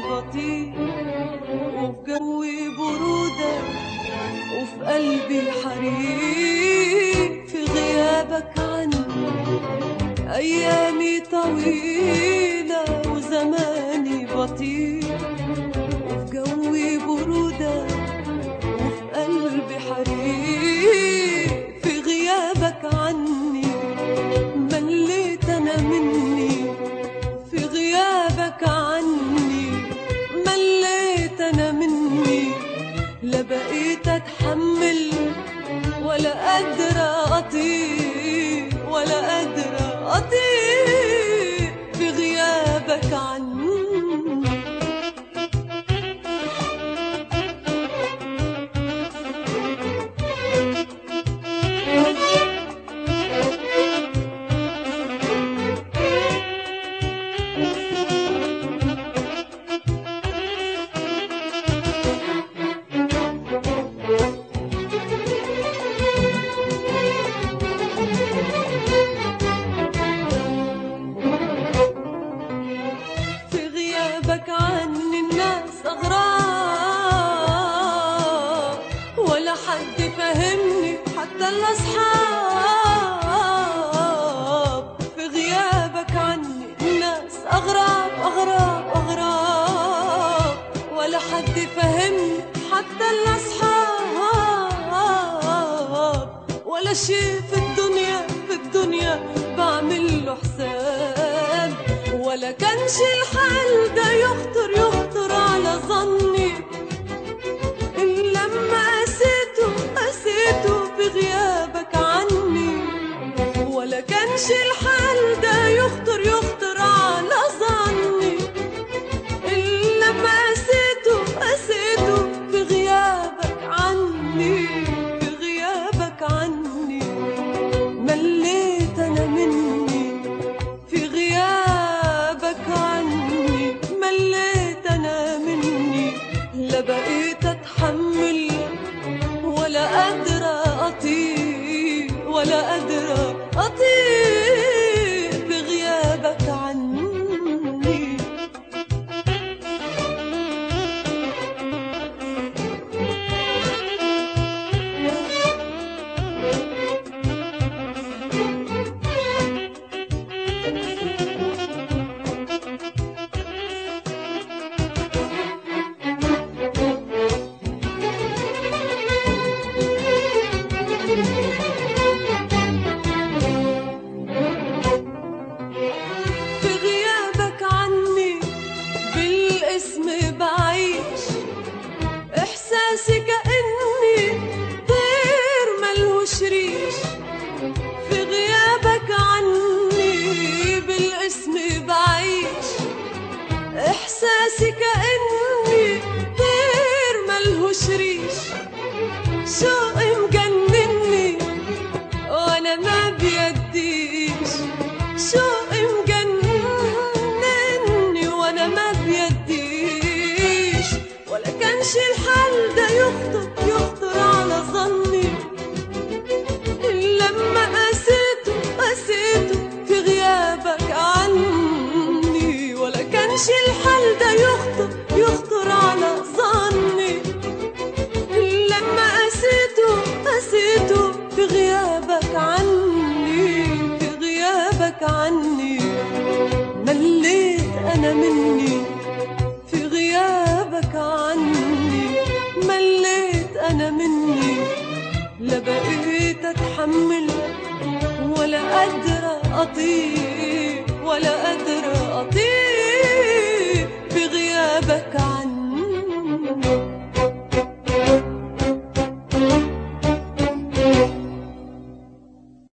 بطيء وفي جوي برودة وفي قلبي حريق في غيابك عني أيامي طويلة وزماني بطيء وفي جوي برودة وفي قلبي حريق في غيابك عني مليت أنا مني في غيابك عني مليت أنا مني لا بقيت أتحمل ولا قادرة أطيق ولا قادرة أطيق في غيابك عني في غيابك عني الناس أغراب ولا حد فهمني حتى الأصحاب في غيابك عني الناس أغراب أغراب أغراب ولا حد فهمني حتى الأصحاب ولا شيء في الدنيا في الدنيا بعمل له حساب ولا كانش الحال ده يخطر يخطر على ظني إلا لما قسيته قسيته بغيابك عني ولا كانش الحال ده يخطر يخطر على ظني إلا لما قسيته قسيته بغيابك عني بغيابك عني مليت أنا مني في غيابك عني مليت أنا مني لا بقيت أتحمل ولا قادرة أطيق ولا قادرة أطيق بغيابك عني في غيابك عني بالاسم بعيش احساسي كاني طير ملهوش ريش في غيابك عني بالاسم بعيش احساسي كاني طير ملهوش ريش شوقي مجنني وانا ما بيديش شوقي مجنني وانا ما بيديش ولا كانش الحال ده يخطر يخطر على ظني إلا لما قسيته قسيته في غيابك عني ولا كانش الحال ده يخطر يخطر على ظني لما قسيته قسيته في غيابك عني في غيابك عني مليت أنا مني في غيابك عني مليت أنا مني لا بقيت أتحمل ولا قادرة أطيق